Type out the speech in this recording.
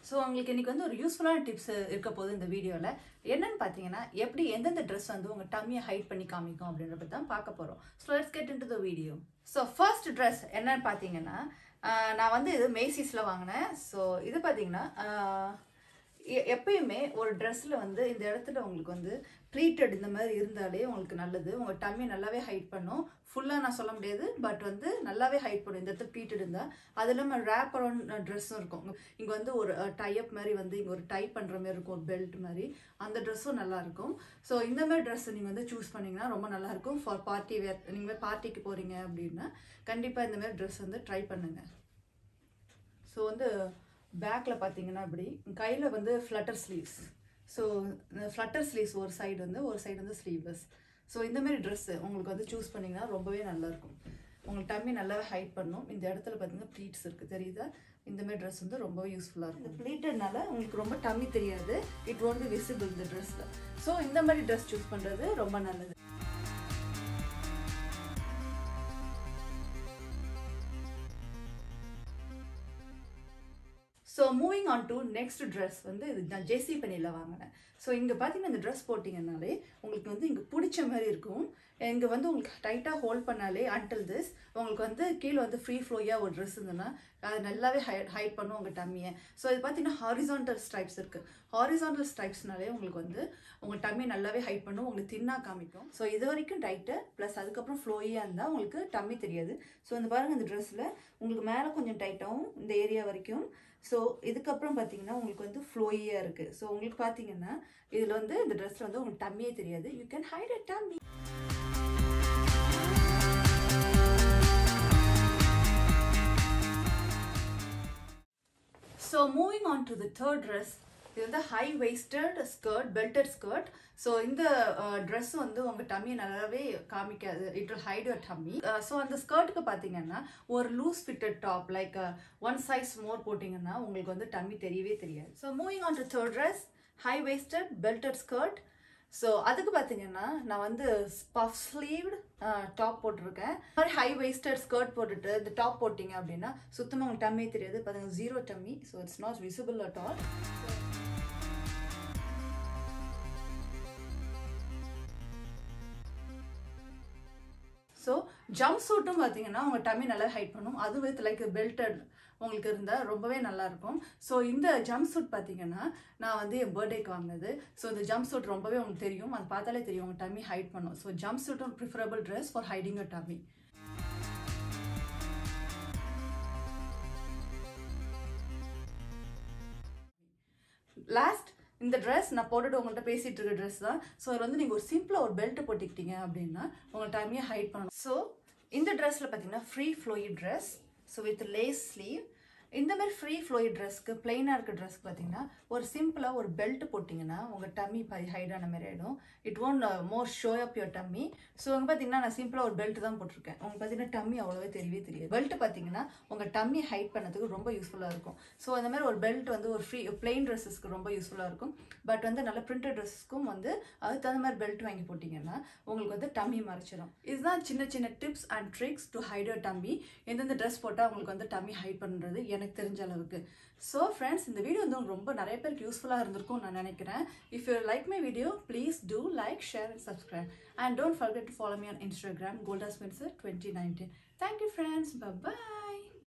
so உங்களுக்கு இன்னைக்கு வந்து ஒரு யூஸ்ஃபுல்லான டிப்ஸ் இருக்க போகுது இந்த வீடியோவில் என்னன்னு பார்த்தீங்கன்னா எப்படி எந்தெந்த ட்ரெஸ் வந்து உங்கள் டம்மியை ஹைட் பண்ணி காமிக்கும் அப்படின்றத பற்றி தான் பார்க்க போகிறோம் so let's get into the video so first dress என்னன்னு பார்த்தீங்கன்னா ஆஹ் நான் வந்து இது மேசிஸில் வாங்கினேன் ஸோ இது பார்த்தீங்கன்னா ஆஹ் எ- எப்பயுமே ஒரு ட்ரெஸ்ஸில் வந்து இந்த இடத்துல உங்களுக்கு வந்து ப்ளீட்டட் இந்த மாதிரி இருந்தாலே உங்களுக்கு நல்லது உங்கள் டம்மி நல்லாவே ஹைட் பண்ணும் ஃபுல்லாக நான் சொல்ல முடியாது பட் வந்து நல்லாவே ஹைட் பண்ணும் இந்த இடத்துல ப்ளீட்டட் இருந்தால் அது இல்லாமல் ரேப் அரௌண்ட் ட்ரெஸ்ஸும் இருக்கும் இங்கே வந்து ஒரு டைப் மாதிரி வந்து இங்கே ஒரு டைப் பண்ணுற மாதிரி இருக்கும் ஒரு பெல்ட் மாதிரி அந்த ட்ரெஸ்ஸும் நல்லா இருக்கும் ஸோ இந்த மாதிரி ட்ரெஸ் நீங்கள் வந்து சூஸ் பண்ணிங்கன்னா ரொம்ப நல்லா இருக்கும் ஃபார் பார்ட்டி வேர் நீங்கள் பார்ட்டிக்கு போகிறீங்க அப்படின்னா கண்டிப்பாக இந்த மாதிரி ட்ரெஸ் வந்து ட்ரை பண்ணுங்கள் ஸோ வந்து பேக்கில் பார்த்தீங்கன்னா இப்படி கையில் வந்து ஃப்ளட்டர் ஸ்லீவ்ஸ் ஸோ இந்த ஃப்ளட்டர் ஸ்லீவ்ஸ் ஒரு சைடு வந்து ஒரு சைடு வந்து ஸ்லீவ்லெஸ் ஸோ இந்த மாதிரி ட்ரெஸ்ஸு உங்களுக்கு வந்து சூஸ் பண்ணிங்கன்னா ரொம்பவே நல்லாயிருக்கும் உங்களுக்கு டம்மி நல்லாவே ஹைட் பண்ணும் இந்த இடத்துல பார்த்தீங்கன்னா ப்ளீட்ஸ் இருக்குது தெரியுதா இந்த மாதிரி ட்ரெஸ் வந்து ரொம்ப யூஸ்ஃபுல்லாக இருக்கும் இந்த ப்ளீட்டட்னால உங்களுக்கு ரொம்ப டம்மி தெரியாது இட் ஒன்ட் பி விசிபிள் இந்த ட்ரெஸ்ஸில் ஸோ இந்த மாதிரி ட்ரெஸ் சூஸ் பண்ணுறது ரொம்ப நல்லது so moving on to next dress வந்து இது நான் ஜெசி பண்ணியில் வாங்கினேன் ஸோ இங்கே பார்த்தீங்கன்னா இந்த ட்ரெஸ் போட்டிங்கனாலே உங்களுக்கு வந்து இங்கே பிடிச்ச மாதிரி இருக்கும் இங்கே வந்து உங்களுக்கு டைட்டாக ஹோல்ட் பண்ணாலே அன்டில் திஸ் உங்களுக்கு வந்து கீழே வந்து ஃப்ரீ ஃப்ளோயாக ஒரு ட்ரெஸ் இருந்ததுன்னா அது நல்லாவே ஹை ஹைட் பண்ணும் உங்கள் டம்மியை ஸோ இது பார்த்தீங்கன்னா ஹாரிசான்டல் ஸ்ட்ரைப்ஸ் இருக்குது ஹாரிசான்டல் ஸ்ட்ரைப்ஸ்னாலே உங்களுக்கு வந்து உங்கள் டம்மி நல்லாவே ஹைட் பண்ணும் உங்களுக்கு தின்னாக காமிக்கும் ஸோ இது வரைக்கும் டைட்டு ப்ளஸ் அதுக்கப்புறம் ஃப்ளோயாக இருந்தால் உங்களுக்கு டம்மி தெரியாது ஸோ இந்த பாருங்கள் இந்த ட்ரெஸ்ஸில் உங்களுக்கு மேலே கொஞ்சம் டைட்டாகவும் இந்த ஏரியா வரைக்கும் ஸோ இதுக்கப்புறம் பார்த்தீங்கன்னா உங்களுக்கு வந்து ஃப்ளோயியாக இருக்குது ஸோ உங்களுக்கு பார்த்தீங்கன்னா இதில் வந்து இந்த ட்ரெஸ்ஸில் வந்து உங்களுக்கு டம்மியே தெரியாது you can hide a tummy so moving on to the third dress இது வந்து high waisted skirt belted skirt so இந்த ட்ரெஸ் வந்து உங்கள் டம்மியை நல்லாவே காமிக்காது it will hide your tummy so அந்த ஸ்கர்ட்டுக்கு பார்த்தீங்கன்னா ஒரு loose fitted top like one size more போட்டிங்கன்னா உங்களுக்கு வந்து டம்மி தெரியவே தெரியாது so moving on to third dress high waisted belted skirt so அதுக்கு பார்த்தீங்கன்னா நான் வந்து பஃப் ஸ்லீவ்டு டாப் போட்டிருக்கேன் மாதிரி ஹை வெயிஸ்டட் ஸ்கர்ட் போட்டுட்டு இந்த டாப் போட்டிங்க அப்படின்னா சுத்தமாக உங்களுக்கு டம்மி தெரியாது பார்த்தீங்கன்னா zero tummy so it's not visible at all so jump சூட்டும் பார்த்தீங்கன்னா உங்கள் டம்மி நல்லா ஹைட் பண்ணும் அது வித் லைக் பெல்டட் உங்களுக்கு இருந்தால் ரொம்பவே நல்லா இருக்கும் ஸோ இந்த ஜம்ப் சூட் பார்த்தீங்கன்னா நான் வந்து என் பர்த்டேக்கு வாங்கினது ஸோ இந்த ஜம்ப் சூட் ரொம்பவே உங்களுக்கு தெரியும் அது பார்த்தாலே தெரியும் உங்கள் டம்மி ஹைட் பண்ணும் ஸோ ஜம்ப் சூட்டும் preferable dress for hiding your tummy last இந்த ட்ரெஸ் நான் போட்டுட்டு உங்கள்கிட்ட பேசிட்டு இருக்க ட்ரெஸ் தான் ஸோ இது வந்து நீங்கள் ஒரு சிம்பிளாக ஒரு பெல்ட் போட்டுக்கிட்டீங்க அப்படின்னா உங்கள் டைமையே ஹைட் பண்ணணும் ஸோ இந்த ட்ரெஸ்ஸில் பார்த்தீங்கன்னா free flowy dress so with lace sleeve இந்த மாதிரி ஃப்ரீ ஃப்ளோயி ட்ரெஸ்க்கு பிளெயினாக இருக்க ட்ரெஸ்க்கு பார்த்தீங்கன்னா ஒரு சிம்பிளாக ஒரு பெல்ட் போட்டிங்கன்னா உங்கள் டம்மி பை ஹைடான மாதிரி ஆகிடும் it won't more show up your tummy so அங்கே பார்த்தீங்கன்னா நான் சிம்பிளாக ஒரு பெல்ட் தான் போட்டிருக்கேன் உங்களுக்கு பார்த்தீங்கன்னா டம்மி அவ்வளோவே தெரியவே தெரியாது பெல்ட் பார்த்தீங்கன்னா உங்கள் டம்மி ஹைட் பண்ணதுக்கு ரொம்ப யூஸ்ஃபுல்லாக இருக்கும் ஸோ அந்த மாதிரி ஒரு பெல்ட் வந்து ஒரு ஃப்ரீ பிளெயின் ட்ரெஸ்ஸஸ்க்கு ரொம்ப யூஸ்ஃபுல்லாக இருக்கும் பட் வந்து நல்ல பிரிண்டட் ட்ரெஸ்ஸுக்கும் வந்து அதுக்கு தகுந்த மாதிரி பெல்ட் வாங்கி போட்டிங்கன்னா உங்களுக்கு வந்து டம்மி மறைச்சிடும் இதுதான் சின்ன சின்ன tips and tricks to hide your tummy எந்தெந்த ட்ரெஸ் போட்டால் உங்களுக்கு வந்து டம்மி ஹைட் பண்ணுறது எனக்கு தெரிஞ்ச அளவுக்கு ஸோ ஃப்ரெண்ட்ஸ் இந்த வீடியோ வந்து உங்களுக்கு ரொம்ப நிறைய பேருக்கு யூஸ்ஃபுல்லாக இருந்திருக்கும் நான் நினைக்கிறேன் if you like my video please do like share and subscribe and don't forget to follow me on Instagram கோல்டா ஸ்பென்சர் twenty nineteen thank you friends by